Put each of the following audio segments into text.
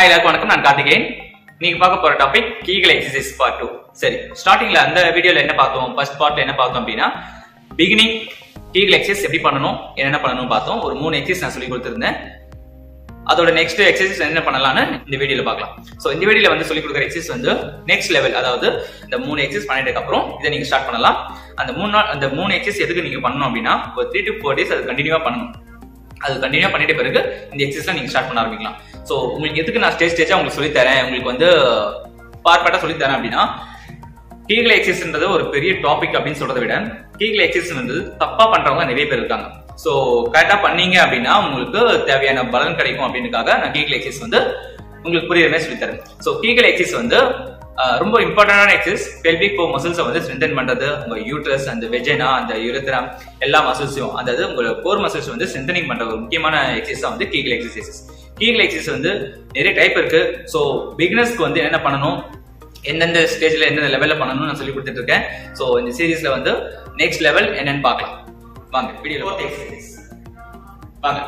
Hi எல்லாருக்கும் வணக்கம் நான் கார்த்திகேயன் நீங்க பார்க்க போற topic Kegel exercise part two சரி ஸ்டார்டிங்ல அந்த வீடியோல என்ன பார்த்தோம் ஃபர்ஸ்ட் பார்ட்ல என்ன பார்த்தோம் அப்படின்னா பிகினிங் கீகல் எக்ஸசைஸ் எப்படி பண்ணணும் என்னென்ன பண்ணணும் பார்த்தோம் ஒரு மூணு எக்ஸசைஸ் நான் சொல்லி கொடுத்துருந்தேன் அதோட நெக்ஸ்ட் எக்ஸசைஸ் என்ன பண்ணலாம்னு இந்த வீடியோல பார்க்கலாம் ஸோ இந்த வீடியோல வந்து சொல்லி கொடுக்குற எக்ஸசைஸ் வந்து நெக்ஸ்ட் லெவல் அதாவது இந்த மூணு எக்ஸசைஸ் பண்ணிட்டதுக்கு அப்புறம் இதை நீங்க ஸ்டார்ட் பண்ணலாம் அந்த மூணு நாள் அந்த மூணு எக்ஸசைஸ் எதுக்கு நீங்க பண்ணணும் அப்படின்னா ஒரு த்ரீ டு ஃபோர் டேஸ் அது கண்டினியூவா பண்ணணும் அது கண்டினியூ பண்ணிட்ட பிறகு இந்த எக்ஸசைஸ் நீங்க ஸ்டார்ட் பண்ண ஆரம்பிக்கலாம் ஸோ உங்களுக்கு எதுக்கு நான் ஸ்டேஜ் ஸ்டேஜா உங்களுக்கு சொல்லி தரேன் உங்களுக்கு வந்து பார்ப்பாட்டா சொல்லி தரேன் அப்படின்னா கீகல் எக்ஸசைஸ்ன்றது ஒரு பெரிய டாபிக் அப்படின்னு சொல்றதை விட கீகல் எக்ஸசைஸ்ன்றது தப்பா பண்றவங்க நிறைய பேர் இருக்காங்க ஸோ கரெக்டா பண்ணீங்க அப்படின்னா உங்களுக்கு தேவையான பலன் கிடைக்கும் அப்படின்றதுக்காக நான் கீகல் எக்ஸசைஸ் வந்து உங்களுக்கு புரியுற மாதிரி சொல்லி தரேன் ஸோ கீகல் எக்ஸசைஸ் வந்து அஹ், ரொம்ப இம்பார்ட்டன்டான எக்ஸசைஸ் பெல்விக் ஃபோ மசில்ஸை வந்து ஸ்ட்ரென்தன் பண்றது உங்க யூட்ரஸ் அந்த வெஜனா அந்த யுரத்ரம் எல்லா மசில்ஸையும் அதாவது உங்களோட கோர் மசில்ஸ் வந்து ஸ்ட்ரென்தனிங் பண்ற ஒரு முக்கியமான எக்ஸசைஸ் தான் வந்து கீகல் எக்ஸசைசஸ் கீகல் எக்ஸசைஸ் வந்து நிறைய டைப் இருக்கு ஸோ பிகினர்ஸ்க்கு வந்து என்னென்ன பண்ணணும் எந்தெந்த ஸ்டேஜ்ல எந்தெந்த லெவல்ல பண்ணணும்னு நான் சொல்லி கொடுத்துட்டு இருக்கேன் ஸோ இந்த சீரீஸ்ல வந்து நெக்ஸ்ட் லெவல் என்னன்னு பார்க்கலாம் வாங்க வீடியோ எக்ஸசைஸ் வாங்க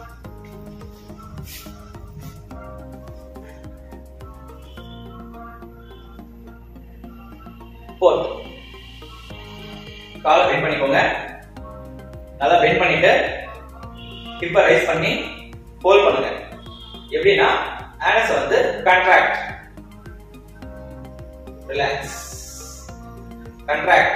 ஃபோர்த் காலை பெண்ட் பண்ணிக்கோங்க நல்லா பெண்ட் பண்ணிட்டு ஹிப்பை ரைஸ் பண்ணி ஹோல்ட் பண்ணுங்க எப்படின்னா ஆனஸ் வந்து contract relax contract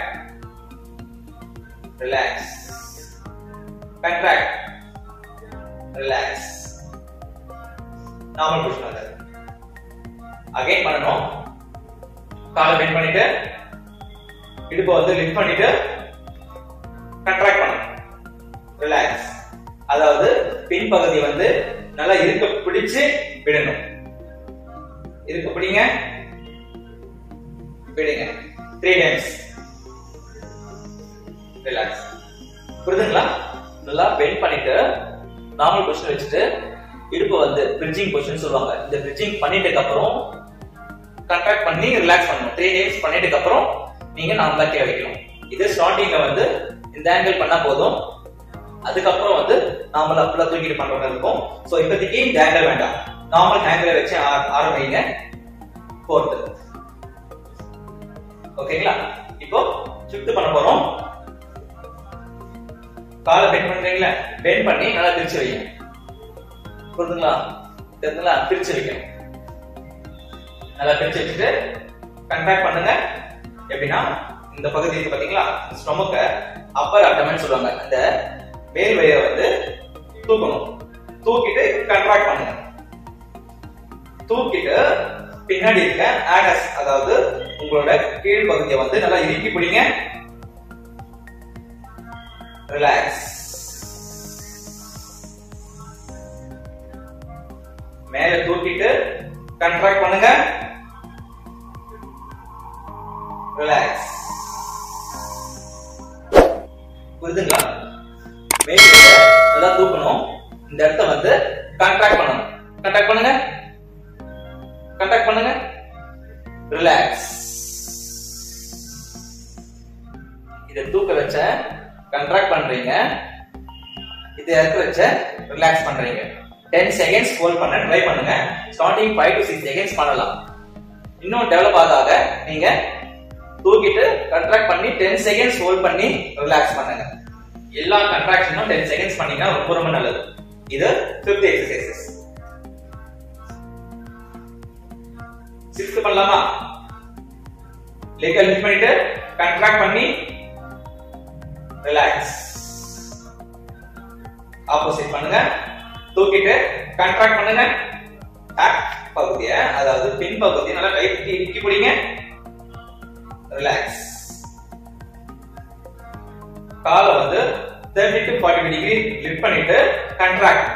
relax contract relax normal position வந்து அகைன் பண்ணணும் காலை பெண்ட் பண்ணிட்டு இடுப்பை வந்து லிஃப்ட் பண்ணிட்டு கண்ட்ராக்ட் பண்ணணும் ரிலாக்ஸ் அதாவது பின்பகுதி வந்து நல்லா இருக்க பிடிச்சு விடணும் இருக்க பிடிங்க விடுங்க த்ரீ டைம்ஸ் ரிலாக்ஸ் புரியுதுங்களா நல்லா பெண்ட் பண்ணிட்டு நார்மல் பொசிஷன் வச்சுட்டு இடுப்பு வந்து பிரிட்ஜிங் பொசிஷன் சொல்லுவாங்க இந்த பிரிட்ஜிங் பண்ணிட்டதுக்கு அப்புறம் கண்ட்ராக்ட் பண்ணி ரிலாக்ஸ் பண்ணணும் த்ரீ டைம்ஸ் பண்ணிட்டதுக்கு அப்புறம் நீங்க நார்மலா கீழே வைக்கணும் இது ஸ்டார்டிங்ல வந்து இந்த ஆங்கிள் பண்ணா போதும் அதுக்கப்புறம் வந்து நார்மல் அப்பெல்லாம் தூக்கிட்டு பண்ற மாதிரி இருக்கும் சோ இப்போதைக்கு இந்த ஆங்கிள் வேண்டாம் நார்மல் ஆங்கிள் வச்சு ஆ- ஆரம்பிங்க ஃபோர்த்து ஓகேங்களா இப்போ ஷிஃப்ட் பண்ண போறோம் காலை பெண்ட் பண்றீங்களா பெண்ட் பண்ணி நல்லா பிரிச்சு வைங்க புரியுதுங்களா தெரியுதுங்களா பிரிச்சு வைக்கணும் நல்லா பிரிச்சு வச்சுட்டு கண்ட்ராக்ட் பண்ணுங்க எப்படின்னா இந்த பகுதி இருக்கு பாத்தீங்களா ஸ்டொமக்க அப்பர் அட்டமன் சொல்லுவாங்க அந்த மேல் வயிறை வந்து தூக்கணும் தூக்கிட்டு கண்ட்ராக்ட் பண்ணுங்க தூக்கிட்டு பின்னாடி இருக்க ஆனஸ் அதாவது உங்களோட கீழ் பகுதியை வந்து நல்லா இறுக்கி பிடிங்க ரிலாக்ஸ் மேல தூக்கிட்டு கண்ட்ராக்ட் பண்ணுங்க ரிலாக்ஸ் புரியுதுங்களா மேல நல்லா தூக்கணும் இந்த இடத்த வந்து கான்ட்ராக்ட் பண்ணணும் கான்ட்ராக்ட் பண்ணுங்க கான்ட்ராக்ட் பண்ணுங்க ரிலாக்ஸ் இத தூக்க வச்ச கண்ட்ராக்ட் பண்றீங்க இது இறக்க வச்ச ரிலாக்ஸ் பண்றீங்க 10 செகண்ட்ஸ் ஹோல்ட் பண்ண ட்ரை பண்ணுங்க ஸ்டார்டிங் 5 டு 6 செகண்ட்ஸ் பண்ணலாம் இன்னும் டெவலப் ஆகாத நீங்க தூக்கிட்டு கண்ட்ராக்ட் பண்ணி 10 செகண்ட்ஸ் ஹோல்ட் பண்ணி ரிலாக்ஸ் பண்ணுங்க எல்லா கண்ட்ராக்ஷனும் 10 செகண்ட்ஸ் பண்ணீங்கன்னா ரொம்ப ரொம்ப நல்லது இது ஃபிஃப்த் எக்ஸசைசஸ் சிக்ஸ்த் பண்ணலாமா லெக் லிஃப்ட் பண்ணிட்டு கண்ட்ராக்ட் பண்ணி ரிலாக்ஸ் ஆப்போசிட் பண்ணுங்க தூக்கிட்டு கண்ட்ராக்ட் பண்ணுங்க பேக் பகுதியை அதாவது பின் பகுதியை நல்லா டைட் இறுக்கி பிடிங்க ரிலாக்ஸ் காலை வந்து thirty to forty degree lift பண்ணிட்டு கண்ட்ராக்ட்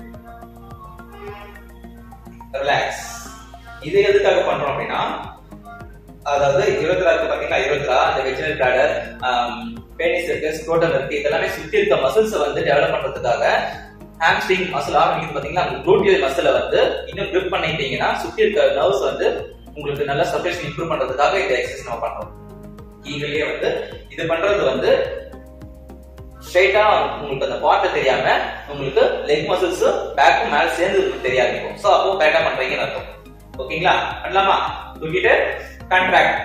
ரிலாக்ஸ் இது எதுக்காக பண்றோம் அப்படின்னா அதாவது இருபத்தி இருக்கு பாத்தீங்களா இருபத்தி அந்த வெஜினல் பிளாடர் பேனிஸ் இருக்கு ஸ்க்ரோட்டம் இருக்கு இதெல்லாமே சுத்தி இருக்க மசில்ஸ் வந்து டெவலப் பண்றதுக்காக ஹாம்ஸ்ட்ரிங் மசில் ஆரம்பிக்குது பாத்தீங்களா அந்த குளூட்டியல் மசில வந்து இன்னும் grip பண்ணிட்டீங்கன்னா சுத்தி இருக்க நர்வ்ஸ் வந்து உங்களுக்கு நல்ல சர்க்குலேஷன் இம்ப்ரூவ் பண்றதுக்காக இந்த எக்ஸசைஸ் நம்ம பண்றோம் ஈகலே வந்து இது பண்றது வந்து ஸ்ட்ரைட்டா உங்களுக்கு அந்த பார்ட் தெரியாம உங்களுக்கு லெக் மசில்ஸ் பேக்கும் மேல சேர்ந்து தெரியாது இருக்கும் சோ அப்போ கரெக்டா பண்றீங்கன்னு அர்த்தம் ஓகேங்களா பண்ணலாமா தூக்கிட்டு கான்ட்ராக்ட்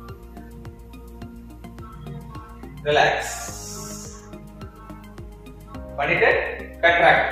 ரிலாக்ஸ் பண்ணிட்டு கட்ராக்ட்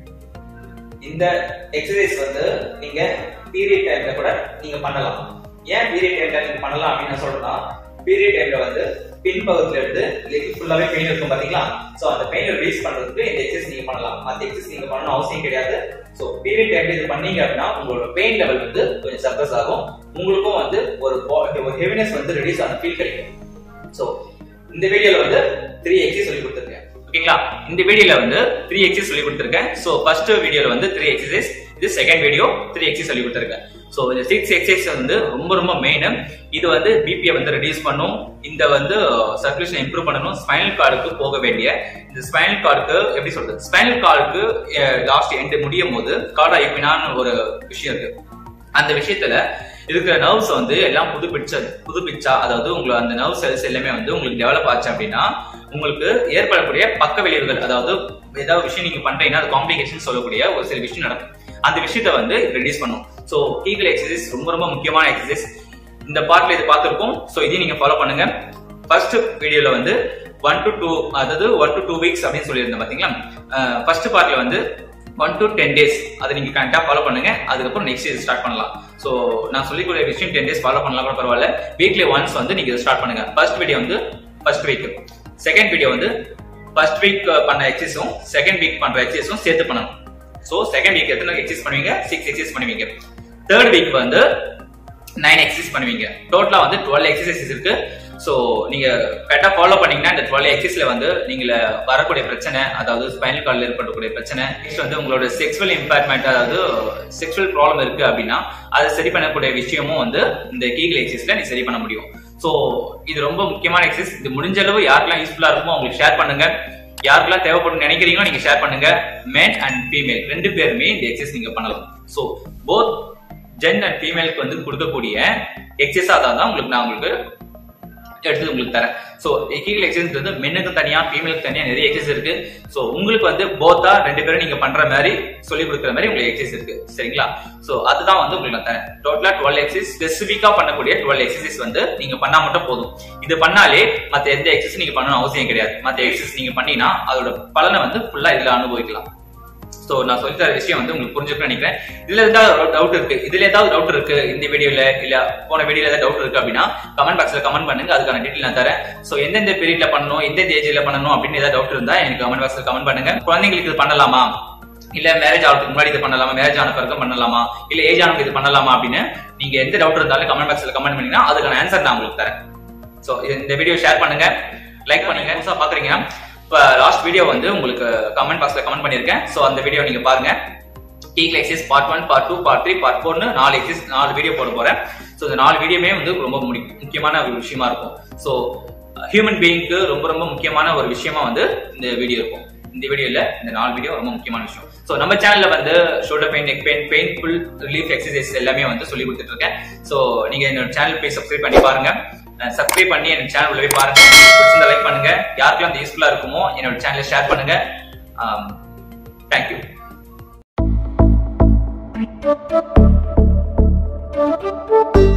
இந்த எக்ஸசைஸ் வந்து நீங்க பீரியட் டைம்ல கூட நீங்க பண்ணலாம் ஏன் பீரியட் டைம்ல நீங்க பண்ணலாம் அப்படின்னு நான் சொல்றேன்னா பீரியட் டைம்ல வந்து பின்பகுதியில இருந்து லெக் ஃபுல்லாவே பெயின் இருக்கும் பாத்தீங்களா சோ அந்த பெயின் ரிலீஸ் பண்றதுக்கு இந்த எக்ஸசைஸ் நீங்க பண்ணலாம் மத்த எக்ஸசைஸ் நீங்க பண்ணணும் அவசியம் கிடையாது சோ பீரியட் டைம்ல இது பண்ணீங்க அப்படின்னா உங்களோட பெயின் லெவல் வந்து கொஞ்சம் சப்ரஸ் ஆகும் உங்களுக்கும் வந்து ஒரு ஒரு ஹெவினஸ் வந்து ரிலீஸ் ஆன ஃபீல் கிடைக்கும் சோ இந்த வீடியோல வந்து த்ரீ எக்ஸசைஸ் சொல்லி கொடுத்துருக்கேன் ஓகேங்களா இந்த வீடியோல வந்து த்ரீ எக்ஸசைஸ் சொல்லி கொடுத்துருக்கேன் சோ ஃபர்ஸ்ட் வீடியோல வந்து த்ரீ எக்ஸசைஸ் இது செகண்ட் வீடியோ த்ரீ எக்ஸசைஸ் சொல்லி கொடுத்துருக்கேன் சோ இந்த சிக்ஸ் எக்ஸசைஸ் வந்து ரொம்ப ரொம்ப மெயின் இது வந்து பிபியை வந்து ரெடியூஸ் பண்ணும் இந்த வந்து சர்க்குலேஷன் இம்ப்ரூவ் பண்ணணும் ஸ்பைனல் கார்டுக்கு போக வேண்டிய இந்த ஸ்பைனல் கார்டுக்கு எப்படி சொல்றது ஸ்பைனல் கார்டுக்கு லாஸ்ட் எண்ட் முடியும் போது கார்டா எப்பினான்னு ஒரு விஷயம் இருக்கு அந்த விஷயத்துல இருக்கிற நர்வ்ஸ் வந்து எல்லாம் புதுப்பிச்ச புதுப்பிச்சா அதாவது உங்களை அந்த நர்வ் செல்ஸ் எல்லாமே வந்து உங்களுக்கு டெவலப் ஆச்சு அப்படின்னா உங்களுக்கு ஏற்படக்கூடிய பக்க விளைவுகள் அதாவது ஏதாவது விஷயம் நீங்க பண்றீங்கன்னா அது காம்ப்ளிகேஷன் சொல்லக்கூடிய ஒரு சில விஷயம் நடக்கும் அந்த விஷயத்த வந்து ரெடியூஸ் பண்ணும் ஸோ கீகல் எக்ஸசைஸ் ரொம்ப ரொம்ப முக்கியமான எக்ஸசைஸ் இந்த பார்ட்ல இது பார்த்துருக்கோம் ஸோ இதையும் நீங்க ஃபாலோ பண்ணுங்க ஃபர்ஸ்ட் வீடியோல வந்து ஒன் டு டூ அதாவது ஒன் டு டூ வீக்ஸ் அப்படின்னு சொல்லியிருந்தேன் பாத்தீங்களா ஃபர்ஸ்ட் பார்ட்ல வந்து ஒன் டு டென் டேஸ் அதை நீங்க கரெக்டா ஃபாலோ பண்ணுங்க அதுக்கப்புறம் நெக்ஸ்ட் இது ஸ்டார்ட் பண்ணலாம் ஸோ நான் சொல்லிக்கூடிய விஷயம் டென் டேஸ் ஃபாலோ பண்ணலாம் கூட பரவாயில்ல வீக்லி ஒன்ஸ் வந்து நீங்க ஸ்டார்ட் பண்ணுங்க ஃபர்ஸ்ட் வீடியோ வந்து ஃபர்ஸ்ட் வீக் செகண்ட் வீடியோ வந்து ஃபர்ஸ்ட் வீக் பண்ண எக்ஸசைஸும் செகண்ட் வீக் பண்ற எக்ஸசைஸும் சேர்த்து பண்ணணும் ஸோ செகண்ட் வீக் எத்தனை எக்ஸசைஸ் பண்ணுவீங்க சிக்ஸ் எக்ஸசைஸ் பண்ணுவீங்க தேர்ட் வீக் வந்து நைன் எக்ஸசைஸ் பண்ணுவீங்க டோட்டலா வந்து டுவெல் எக்ஸசைசஸ் இருக்கு ஸோ நீங்க கரெக்டா ஃபாலோ பண்ணீங்கன்னா இந்த டுவெல் எக்ஸசைஸ்ல வந்து நீங்க வரக்கூடிய பிரச்சனை அதாவது ஸ்பைனல் கார்டில் ஏற்படக்கூடிய பிரச்சனை நெக்ஸ்ட் வந்து உங்களோட செக்ஷுவல் இம்பேர்மெண்ட் அதாவது செக்ஷுவல் ப்ராப்ளம் இருக்கு அப்படின்னா அதை சரி பண்ணக்கூடிய விஷயமும் வந்து இந்த கீகல் எக்ஸசைஸ்ல நீ சரி பண்ண முடியும் ஸோ இது ரொம்ப முக்கியமான எக்ஸசைஸ் இது முடிஞ்ச அளவு யாருக்கெல்லாம் யூஸ்ஃபுல்லா இருக்குமோ அவங்களுக்கு ஷேர் பண்ணுங்க யாருக்கெல்லாம் தேவைப்படும் நினைக்கிறீங்களோ நீங்க ஷேர் பண்ணுங்க மேன் அண்ட் ஃபீமேல் ரெண்டு பேருமே இந்த எக்ஸசைஸ் நீங்க பண்ணலாம் ஸோ போத் ஜென் அண்ட் ஃபீமேலுக்கு வந்து கொடுக்கக்கூடிய எக்ஸசைஸா தான் உங்களுக்கு நான் உங்களுக்கு எடுத்து உங்களுக்கு தரேன் ஸோ கீகல் எக்ஸசைஸ் வந்து மென்னுக்கு தனியா ஃபீமேலுக்கு தனியா நிறைய எக்ஸசைஸ் இருக்கு ஸோ உங்களுக்கு வந்து போத்தா ரெண்டு பேரும் நீங்க பண்ற மாதிரி சொல்லி கொடுக்குற மாதிரி உங்களுக்கு எக்ஸசைஸ் இருக்கு சரிங்களா ஸோ அதுதான் வந்து உங்களுக்கு நான் தரேன் டோட்டலா டுவெல் எக்ஸசைஸ் ஸ்பெசிஃபிக்கா பண்ணக்கூடிய டுவெல் எக்ஸசைஸ் வந்து நீங்க பண்ணா மட்டும் போதும் இது பண்ணாலே மத்த எந்த எக்ஸசைஸ் நீங்க பண்ணணும் அவசியம் கிடையாது மத்த எக்ஸசைஸ் நீங்க பண்ணீங்கன்னா அதோட பலனை வந்து ஃபுல்லா இதுல அனுபவிக்கலாம் ஸோ நான் சொல்லி தர விஷயம் வந்து உங்களுக்கு புரிஞ்சுக்கணும்னு நினைக்கிறேன் இதுல ஏதாவது டவுட் இருக்கு இதுல ஏதாவது டவுட் இருக்கு இந்த வீடியோல இல்ல போன வீடியோல ஏதாவது டவுட் இருக்கு அப்படின்னா கமெண்ட் பாக்ஸ்ல கமெண்ட் பண்ணுங்க அதுக்கான டீட்டெயில் நான் தரேன் ஸோ எந்தெந்த பீரியட்ல பண்ணணும் எந்தெந்த ஏஜ்ல பண்ணணும் அப்படின்னு ஏதாவது டவுட் இருந்தா எனக்கு கமெண்ட் பாக்ஸ்ல கமெண்ட் பண்ணுங்க குழந்தைங்களுக்கு இது பண்ணலாமா இல்ல மேரேஜ் ஆகிறதுக்கு முன்னாடி இது பண்ணலாமா மேரேஜ் ஆன பிறகு பண்ணலாமா இல்ல ஏஜ் ஆனவங்க இது பண்ணலாமா அப்படின்னு நீங்க எந்த டவுட் இருந்தாலும் கமெண்ட் பாக்ஸ்ல கமெண்ட் பண்ணீங்கன்னா அதுக்கான ஆன்சர் நான் உங்களுக்கு தரேன் ஸோ இந்த வீடியோ ஷேர் பண்ணுங்க லைக் பண்ணுங்க புதுசா பாக்குறீங்கன்னா இப்போ லாஸ்ட் வீடியோ வந்து உங்களுக்கு கமெண்ட் பாக்ஸ்ல கமெண்ட் பண்ணிருக்கேன் ஸோ அந்த வீடியோ நீங்க பாருங்க Kegel exercise part one part two part three part ஃபோர்னு நாலு எக்ஸைஸ் நாலு வீடியோ போட போறேன் ஸோ இந்த நாலு வீடியோமே வந்து ரொம்ப முடி- முக்கியமான ஒரு விஷயமா இருக்கும் ஸோ ஹியூமன் பீயிங்க்கு ரொம்ப ரொம்ப முக்கியமான ஒரு விஷயமா வந்து இந்த வீடியோ இருக்கும் இந்த வீடியோல இந்த நாலு வீடியோ ரொம்ப முக்கியமான விஷயம் ஸோ நம்ம சேனல்ல வந்து shoulder pain neck pain painful relief exercise எல்லாமே வந்து சொல்லி கொடுத்துட்டு இருக்கேன் ஸோ நீங்க என்னோட சேனல் போய் சப்ஸ்கிரைப் பண்ணி பாருங்க சப்ஸ்கிரைப் பண்ணி என்னோட சேனல் உள்ள போய் பாருங்க பிடிச்சிருந்தா லைக் பண்ணுங்க யாருக்கெல்லாம் அந்த யூஸ்ஃபுல்லா இருக்குமோ என்னோட சேனலை ஷேர் பண்ணுங்க தேங்க்யூ Thank you.